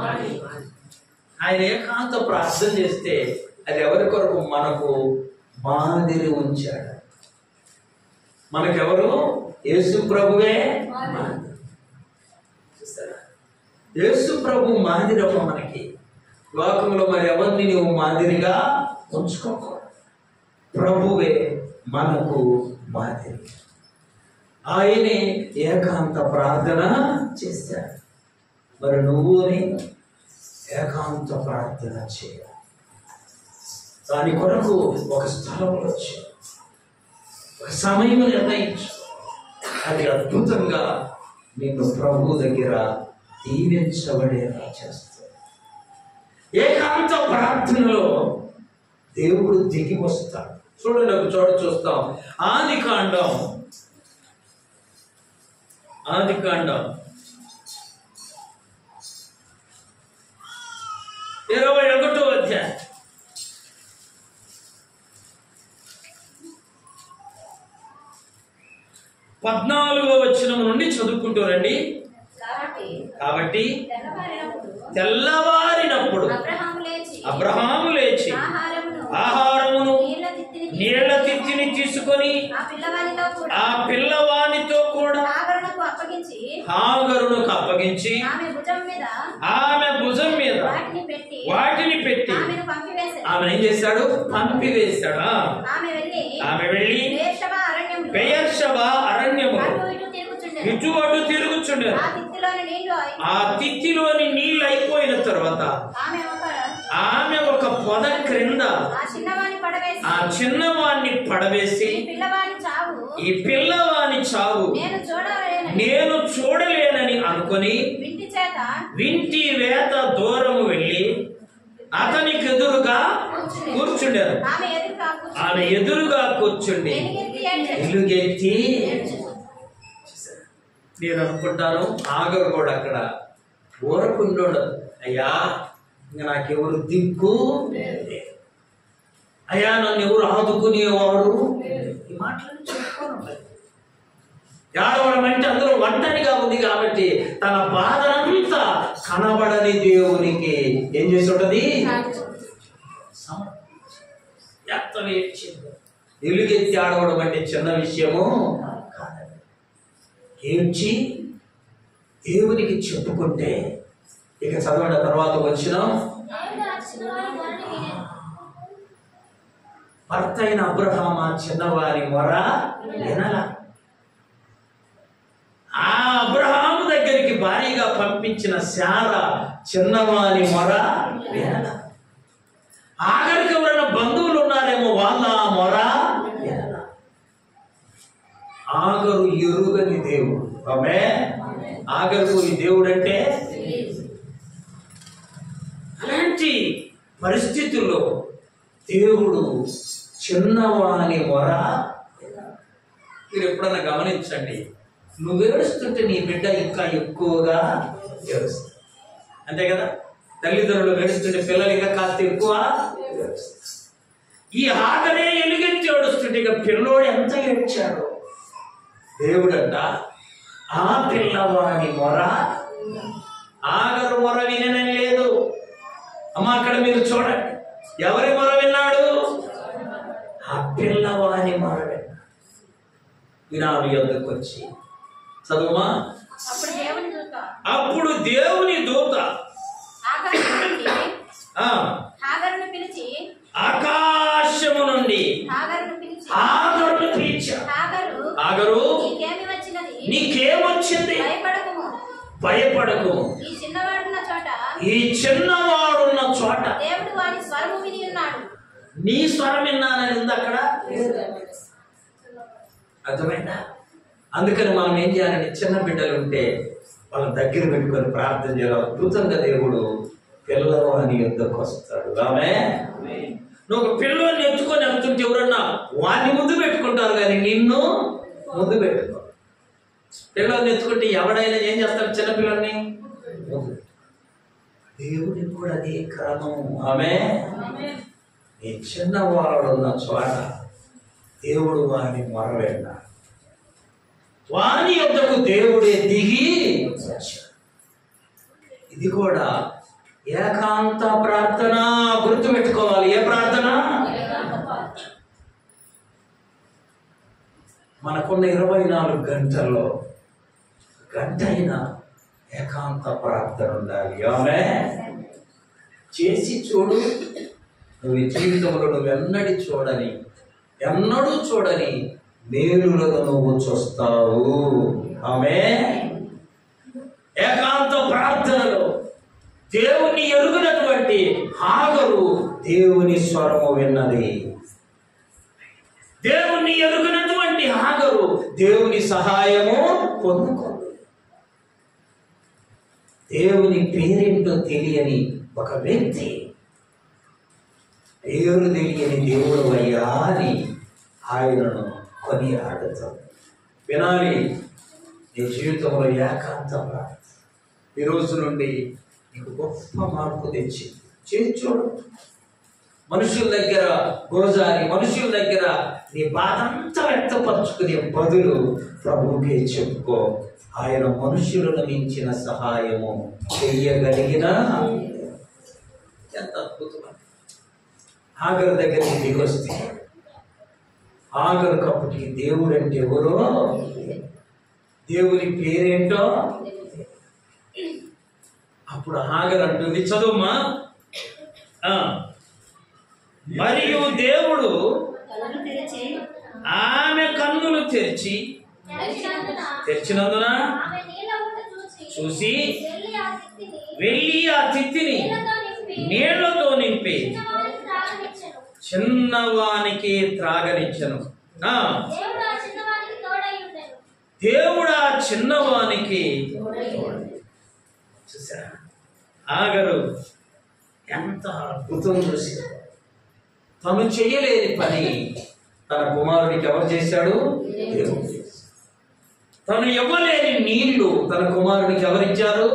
ఆయన ఏకాంత ప్రార్థన చేస్తే అది ఎవరి కొరకు మనకు మాదిరి ఉంచాడు మనకెవరు యేసు ప్రభువే మాదిరి. చూస్తారా యేసు ప్రభు మాదిరి అవ్వ మనకి లోకంలో మరి ఎవరిని నువ్వు మాదిరిగా ఉంచుకోకూడదు ప్రభువే మనకు మాదిరి ఆయనే ఏకాంత ప్రార్థన చేశాడు మరి నువ్వు నేను ఏకాంత ప్రార్థన చేయాలి దాని కొరకు ఒక స్థలంలో చేయాలి ఒక సమయం నిర్ణయించు అది అద్భుతంగా నిన్ను ప్రభు దగ్గర దీవించబడేలా చేస్తుంది ఏకాంత ప్రార్థనలో దేవుడు దిగి వస్తాడు చూడండి ఒక చోట చూస్తాం ఆది కాండం ఆది కాండం ఇరవై ఒకటో అధ్యాయం పద్నాలుగో వచనం నుండి చదువుకుంటూ రండి కాబట్టి కాబట్టి తెల్లవారినప్పుడు తెల్లవారినప్పుడు అబ్రహాము లేచి అబ్రహాము లేచి ఆహారమును ఆహారమును నీళ్ల తిత్తిని నీళ్ల తిత్తిని తీసుకొని ఆ పిల్లవానితో కూడా ఆ పిల్లవానితో కూడా ఆభరణకు అప్పగించి హాగరునకు అప్పగించి ఆమె భుజం మీద ఆమె భుజం మీద వాటిని పెట్టి వాటిని పెట్టి ఆమెను పంపివేశాడు ఆమె ఏం చేశాడు పంపివేశాడా ఆమె వెళ్ళి ఆమె వెళ్ళి బేర్షెబ అరణ్యములో పెయర్షబ అరణ్యము అటు ఇటు తిరుగుచుండెను ఇటు అటు తిరుగుచుండెను ఆ తిత్తిలోని నీళ్లు అయి- ఆ తిత్తిలోని నీళ్ళు అయిపోయిన తర్వాత ఆమె ఒక ఆమె ఒక పొద క్రింద ఆ చిన్నవాని పడవేసి ఆ చిన్నవాణ్ణి పడవేసి ఈ పిల్లవాని చావు ఈ పిల్లవాని చావు నేను చూడలేనని నేను చూడలేనని అనుకొని వింటి చేత వింటి వేత దూరము వెళ్ళి అతనికి ఎదురుగా కూర్చుండారు ఆమె ఎదురు కాకు ఆమె ఎదురుగా కూర్చుండి వెనుగెత్తి ఏడ్చెను. ఎలుగెత్తి ఏడ్చెను. నేను అనుకుంటాను ఆగరు కూడా అక్కడ ఊరకుండోడు అయ్యా ఇంక నాకెవరు దిక్కు లేదు. అయ్యా నన్ను ఎవరు ఆదుకునేవారు ఈ మాటలు చెప్పుకోను మరి. ఏడవడం అంటే అందులో ఒంటరిగా ఉంది కాబట్టి తన బాధనంతా కనబడని దేవునికి ఏం చేసి ఉంటది ఎత్తలు ఏడ్చింది ఎలుగెత్తి ఆడవడం అంటే చిన్న విషయము కాదండి ఏడ్చి దేవునికి చెప్పుకుంటే ఇక చదవడం తర్వాత వచ్చిన దేవుడు ఆ చిన్నవాని మొరని వినెను. భర్త అయిన అబ్రహాం ఆ చిన్నవారి మొర వినల ఆ అబ్రహాము దగ్గరికి భారీగా పంపించిన శార చిన్నవారి మొర వినల ఆఖరికి ఎవరైనా బంధువులు ఉన్నారేమో వాళ్ళ ఆ మొర వినల ఆగరు ఎరుగని దేవుడు ఆమె ఆగరు ఈ దేవుడు అంటే అలాంటి పరిస్థితుల్లో దేవుడు చిన్నవాని మొర మీరు ఎప్పుడన్నా గమనించండి నువ్వు ఏడుస్తుంటే నీ బిడ్డ ఇంకా ఎక్కువగా ఏడుస్తుంది అంతే కదా తల్లిదండ్రులు ఏడుస్తుంటే పిల్లలు ఇంకా కాస్త ఎక్కువ ఏడుస్తారు. ఈ ఆగరే ఎలుగెత్తి ఏడుస్తుంటే ఇక పిల్లోడు ఎంత ఏడ్చాడు దేవుడంట ఆ పిల్లవాని మొర ఆగరు మొర వినని లేదు అమ్మ అక్కడ మీరు చూడండి ఎవరి మొర విన్నాడు ఆ పిల్లవాని మొర విన్నాడు వినాలి ఎందుకు వచ్చి చదువుమా అప్పుడు దేవుని దూత అప్పుడు దేవుని దూత ఆకాశం నుండి ఆ, హాగరును పిలిచి ఆకాశము నుండి హాగరును పిలిచి ఆగరును పిలిచాడు హాగరు ఆగరు నీకేమి వచ్చినది నీకేమొచ్చింది భయపడకుము భయపడకు ఈ చిన్నవాడున్న చోట ఈ చిన్నవాడున్న చోట దేవుడు వాని స్వరము విని ఉన్నాడు నీ స్వరం విన్నానని ఉంది అక్కడ అర్థమైందా అందుకని మనం ఏం చేయాలంటే చిన్న బిడ్డలు ఉంటే వాళ్ళ దగ్గర పెట్టుకొని ప్రార్థన చేయాలి అద్భుతంగా దేవుడు పిల్లవాని యుద్ధకు వస్తాడు ఆమె నువ్వు ఒక పిల్లల్ని ఎత్తుకొని వెళ్తుంటే ఎవరన్నా వాడిని ముందు పెట్టుకుంటారు కానీ నిన్ను ముందు పెట్టుకో పిల్లల్ని ఎత్తుకుంటే ఎవడైనా ఏం చేస్తారు చిన్న పిల్లల్ని ముందు దేవుడికి కూడా అదే క్రమం ఆమె నీ చిన్నవాడున్న చోట దేవుడు వాని మొరవేన్నాడు వాని యొద్దకు దేవుడే దిగి వచ్చాడు ఇది కూడా ఏకాంత ప్రార్థన గుర్తుపెట్టుకోవాలి ఏ ప్రార్థన మనకున్న ఇరవై నాలుగు గంటల్లో గంట అయినా ఏకాంత ప్రార్థన ఉండాలి ఆమె చేసి చూడు నువ్వు ఈ జీవితంలో నువ్వు ఎన్నడి చూడని ఎన్నడూ చూడని మేలులను నువ్వు చూస్తావు ఆమె ఏకాంత ప్రార్థనలో దేవుని ఎరుగునటువంటి హాగరు దేవుని స్వరము విన్నది దేవుని ఎరుగునటువంటి హాగరు దేవుని సహాయము పొందుకుంది దేవుని పేరేంటో తెలియని ఒక వ్యక్తి పేరు తెలియని దేవుడు అయ్యా అని ఆయనను కొని ఆడుతాడు వినాలి నీ జీవితంలో ఏకాంత ప్రార్థన ఈ రోజు నుండి నీకు గొప్ప మార్పు తెచ్చి చేసి చూడు మనుషుల దగ్గర గోజారి మనుషుల దగ్గర నీ బాధంతా వ్యక్తపరచుకునే బదులు ప్రభుకే చెప్పుకో ఆయన మనుషులను మించిన సహాయము చెయ్యగలిగిన ఎంత అద్భుతమైన ఆగరు దగ్గరికి దిగొస్తే ఆగరు కప్పటికి దేవుడు అంటే ఎవరో దేవుని పేరేంటో అప్పుడు ఆగరు అంటుంది చదువుమా ఆ. మరియు దేవుడు కలను తెరిచి ఆమె కన్నులు తెరిచి తెరిచినందున తెరిచినందున ఆమె నీళ్ళ ఊట చూసి చూసి వెళ్ళి ఆ తిత్తిని వెళ్ళి ఆ తిత్తిని నీళ్ళతో నింపి నీళ్లతో నింపి చిన్నవాడికి త్రాగనిచ్చెను. చిన్నవానికి త్రాగనిచ్చను ఆ, దేవుడు ఆ చిన్నవానికి తోడై ఉండెను. దేవుడు ఆ చిన్నవానికి తోడై ఉండెను. చూసారా ఆగరు ఎంత అద్భుతం చూసి తను చెయ్యలేని పని తన కుమారుడికి ఎవరు చేశాడు దేవుడు చేశాడు. తను ఇవ్వలేని నీళ్లు తన కుమారుడికి ఎవరిచ్చారు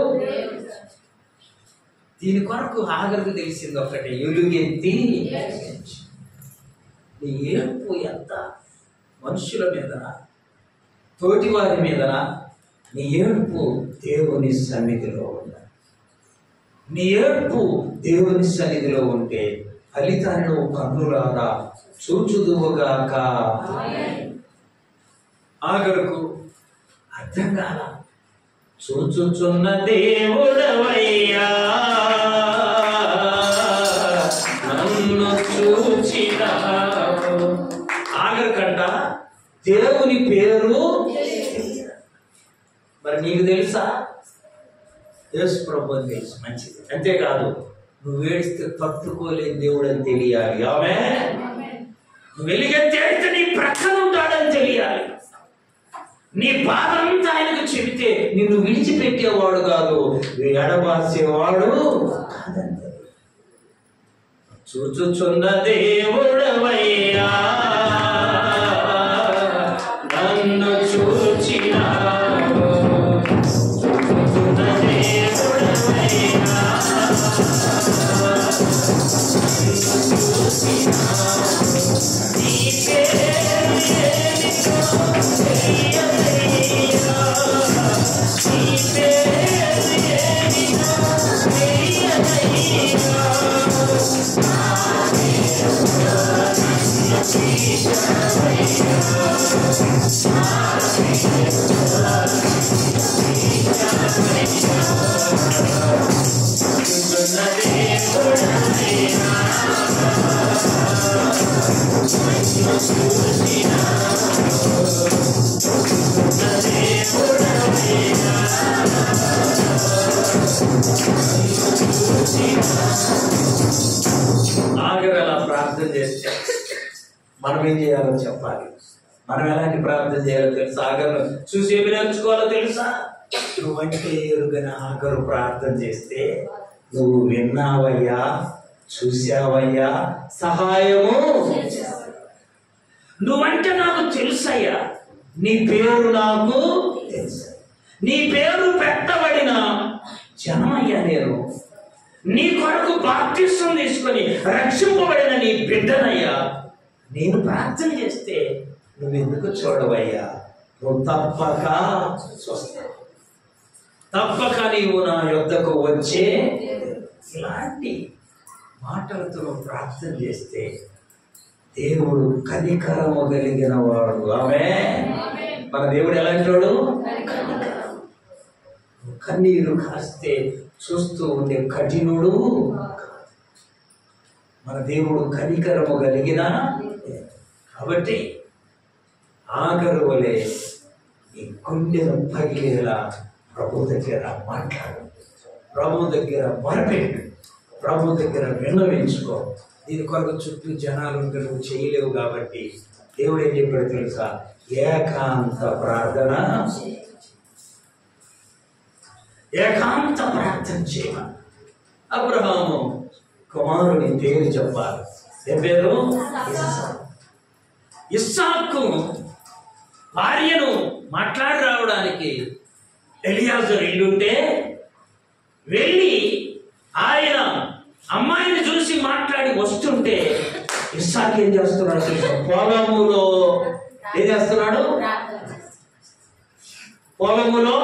దీని కొరకు ఆగరికి తెలిసింది ఒకటి ఎలుగెత్తి నీ ఏడుపు ఎంత మనుషుల మీదన తోటి వారి మీదన నీ ఏడుపు దేవుని సన్నిధిలో ఉండాలి నీ ఏడుపు దేవుని సన్నిధిలో ఉంటే ఫలితాన్ని నువ్వు కన్నులారా చూచుదువుగాక ఆగరుకు అర్థం కాల చూచుచున్న దేవుడవయ్యా నన్ను చూచినావు ఆగరికంట దేవుని పేరు మరి నీకు తెలుసా యేసు ప్రభు అని తెలుసు మంచిది అంతేకాదు నువ్వు ఏడిస్తే తట్టుకోలేని దేవుడు అని తెలియాలి ఆమె నువ్వు వెలిగెత్తి ఏడిస్తే నీ ప్రక్కన ఉంటాడని తెలియాలి నీ బాధంతా ఆయనకు చెబితే నిన్ను విడిచిపెట్టేవాడు కాదు ఎడబాసేవాడు కాదంతే చూచుచున్న దేవుడవయ్యా నన్ను చూచినావు చూచుచున్న దేవుడవయ్యా నీ పేరు ఏమిటో తెలియదయ్యా. నీ పేరు ఏమిటో తెలియదయ్యా. ఆగరు అలా ప్రార్థన చేస్తే మనం ఏం చేయాలో చెప్పాలి మనం ఎలాంటి ప్రార్థన చేయాలో తెలుసా ఆగరు చూసి ఏమి నేర్చుకోవాలో తెలుసా నువ్వంటే ఎరుగని ఆగరు ప్రార్థన చేస్తే నువ్వు విన్నావయ్యా చూసావయ్యా సహాయము నువ్వంటే నాకు తెలుసయ్యా నీ పేరు నాకు తెలుసు నీ పేరు పెట్టబడిన జనమయ్యా నేను నీ కొరకు బాప్తిస్వం తీసుకొని రక్షింపబడిన నీ బిడ్డనయ్యా నేను ప్రార్థన చేస్తే నువ్వు ఎందుకు చూడవయ్యా నువ్వు తప్పక చూస్తావు తప్పక నీవు నా యొద్దకు వచ్చే ఇలాంటి మాటలతో నువ్వు ప్రార్థన చేస్తే దేవుడు కనికరము కలిగిన వాడు ఆమె మన దేవుడు ఎలాంటి వాడు కన్నీరు కాస్తే చూస్తూ ఉండే కఠినుడు మన దేవుడు కనికరము కలిగిన కాబట్టి ఆగరు వలె ఈ గుండెను పగిలేలా ప్రభు దగ్గర మాట్లాడు ప్రభు దగ్గర మొరపెట్టు ప్రభు దగ్గర విన్నవించుకో దీని కొరకు చుట్టూ జనాలు ఉంటే నువ్వు చేయలేవు కాబట్టి దేవుడు ఏం చెప్పాడు తెలుసా ఏకాంత ప్రార్థన ఏకాంత ప్రార్థన చేయమని అబ్రహాము కుమారుని పేరు చెప్పాలి ఏ పేరు ఇస్సాకు. ఇస్సాకు భార్యను మాట్లాడి రావడానికి ఎలియాజర్ ఇల్లుంటే వెళ్ళి ఆయన అమ్మాయిని చూసి మాట్లాడి వస్తుంటే ఇస్సాక్ ఏం చేస్తున్నాడు తెలుసా? పొలములో ఏం చేస్తున్నాడు పొలములో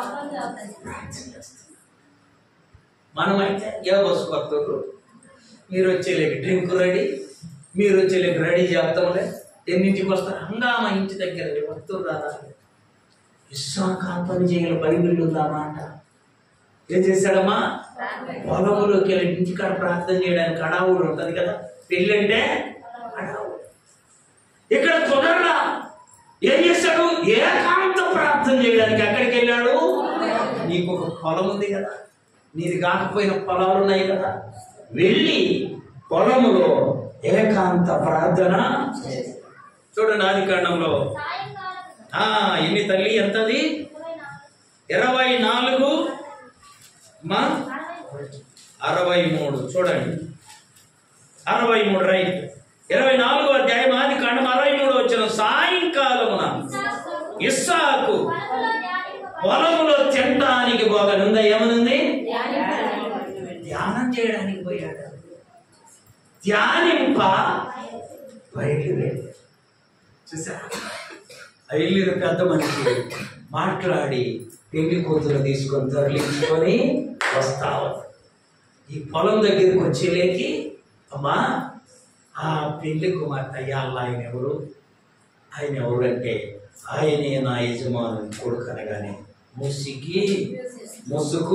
మనమైతే ఏ బస్సు కొత్తరు మీరు వచ్చేలేక డ్రింక్ రెడీ మీరు వచ్చేలేక రెడీ చేస్తాంలే ఎన్నింటికి వస్తారు హంగామా ఇంటి దగ్గర వస్తురు రాదా ఇస్సాక్ ఆ పని చేయాలి బైబిల్ ఉందా మాట ఏం చేశాడమ్మా పొలంలోకి వెళ్ళి ఇంటికాడ ప్రార్థన చేయడానికి అడావుడు ఉంటది కదా పెళ్ళంటే అడావుడు ఇక్కడ కుదరలా ఏం చేశాడు ఏకాంత ప్రార్థన చేయడానికి ఎక్కడికి వెళ్ళాడు నీకు ఒక పొలం ఉంది కదా నీది కాకపోయిన పొలాలు ఉన్నాయి కదా వెళ్ళి పొలములో ఏకాంత ప్రార్థన చూడండి ఆది కాండంలో సాయంకాలం ఆ ఎన్ని తల్లి ఎంతది ఇరవై ఇరవై నాలుగు నాలుగు మా అరవై అరవై మూడు చూడండి అరవై మూడు రైట్ ఇరవై నాలుగు అధ్యాయం ఆది కాండం అరవై మూడు వచ్చిన సాయంకాలమున ఇస్సాకు ఇస్సాకు పొలములో ధ్యానింపబడి పొలములో తినడానికి పోగనుందా ఏమనుంది ధ్యానింపబడి ధ్యానం చేయడానికి పోయాడు ధ్యానింప బయలుదేరి చూసారా ఐల్లు పెద్ద మనిషి మాట్లాడి పెళ్లి కూతురు తీసుకొని తరలించుకొని వస్తావు ఈ పొలం దగ్గరికి వచ్చేలేకి అమ్మా ఆ పెళ్లి కుమార్తె అయ్యాల ఆయన ఎవరు ఆయన ఎవరంటే ఆయనే నా యజమాను కొడుకు అనగానే ముసిగి ముసుగు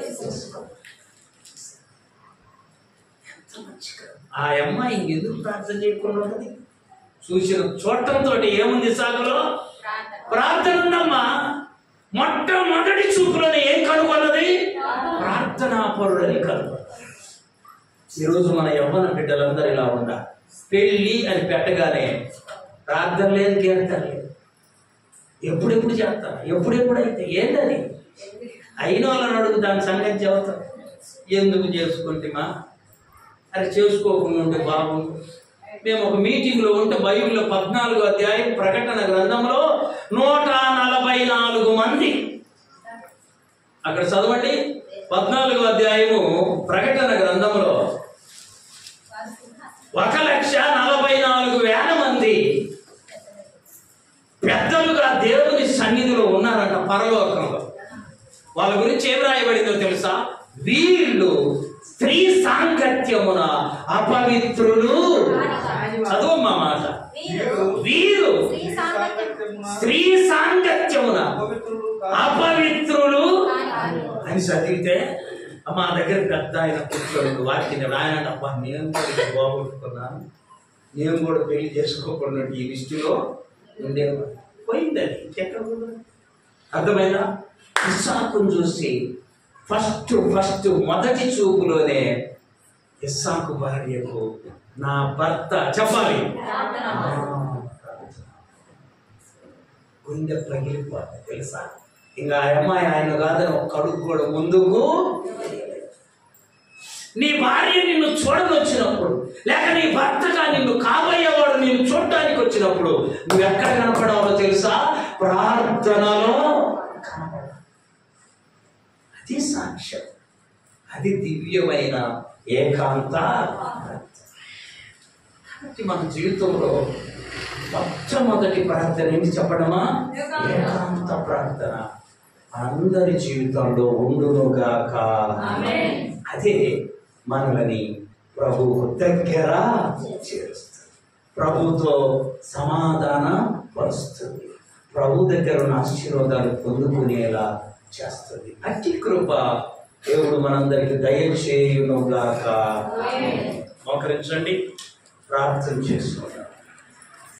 ఎంత మంచిగా. ఆ అమ్మాయి ఇంకెందుకు ప్రార్థన చేయకుండా ఉన్నది చూసిన చూడటంతో ఏముంది సాగులో ప్రార్థన ఉందమ్మా మొట్టమొదటి చూపులోనే ఏం కనుగొన్నది ప్రార్థనా పరుడని కనుగొన్నది ఈరోజు మన యవ్వన బిడ్డలందరూ ఇలా ఉందా పెళ్ళి అని పెట్టగానే ప్రార్థన లేదు కీర్తన లేదు ఎప్పుడెప్పుడు చేస్తాను ఎప్పుడెప్పుడైతే ఏంటది అయిన వాళ్ళని అడుగు దాని సంగతి చెబుతాం ఎందుకు చేసుకుంటేమా అది చేసుకోకుండా ఉంటే బాగుండు మేము ఒక మీటింగ్లో ఉంటే బైబిల్లో పద్నాలుగు అధ్యాయం ప్రకటన గ్రంథంలో నూట నలభై నాలుగు మంది అక్కడ చదవండి పద్నాలుగు అధ్యాయము ప్రకటన గ్రంథంలో ఒక లక్ష నలభై నాలుగు వేల మంది పెద్దలుగా దేవుని సన్నిధిలో ఉన్నారంట పరలోకంలో వాళ్ళ గురించి ఏం రాయబడిందో తెలుసా వీళ్ళు స్త్రీ సాంగత్యమున అపవిత్రులు చదువమ్మా మాట వీరు వీరు స్త్రీ సాంగత్యం స్త్రీ సాంగత్యమున అపవిత్రులు అని చదివితే మా దగ్గర పెద్ద ఆయన కూర్చోండి వాక్యం రాయనంట అబ్బా నేను కూడా ఇది పోగొట్టుకున్నాను నేను కూడా పెళ్లి చేసుకోకుండా ఈ లిస్టులో ఉండేవాడు పోయింది అది ఎక్కడ ఉంది? అర్థమైందా ఇస్సాకును చూసి ఫస్ట్ ఫస్ట్ మొదటి చూపులోనే ఇస్సాకు భార్యకు నా భర్త చెప్పాలి గుండె పగిలిపోతుంది తెలుసా ఇంకా ఆ అమ్మాయి ఆయన కాదని ఒక అడుగు కూడా ముందుకు నీ భార్య నిన్ను చూడని వచ్చినప్పుడు లేక నీ భర్తగా నిన్ను కాబోయేవాడు నిన్ను చూడటానికి వచ్చినప్పుడు నువ్వు ఎక్కడ కనపడాలో తెలుసా ప్రార్థనలో కనపడాలి అది సాక్ష్యం అది దివ్యమైన ఏకాంత కాబట్టి మన జీవితంలో మొట్టమొదటి ప్రార్థన ఏంటి చెప్పడమా ఏకాంత ప్రార్థన అందరి జీవితంలో ఉండునుగాక అదే మనల్ని ప్రభు దగ్గర చేరుస్తుంది ప్రభుతో సమాధాన పరుస్తుంది ప్రభు దగ్గర ఉన్న ఆశీర్వాదాలు పొందుకునేలా చేస్తుంది అట్టి కృప దేవుడు మనందరికి దయచేయునుగాక మోకరించండి ప్రార్థన చేసుకోండి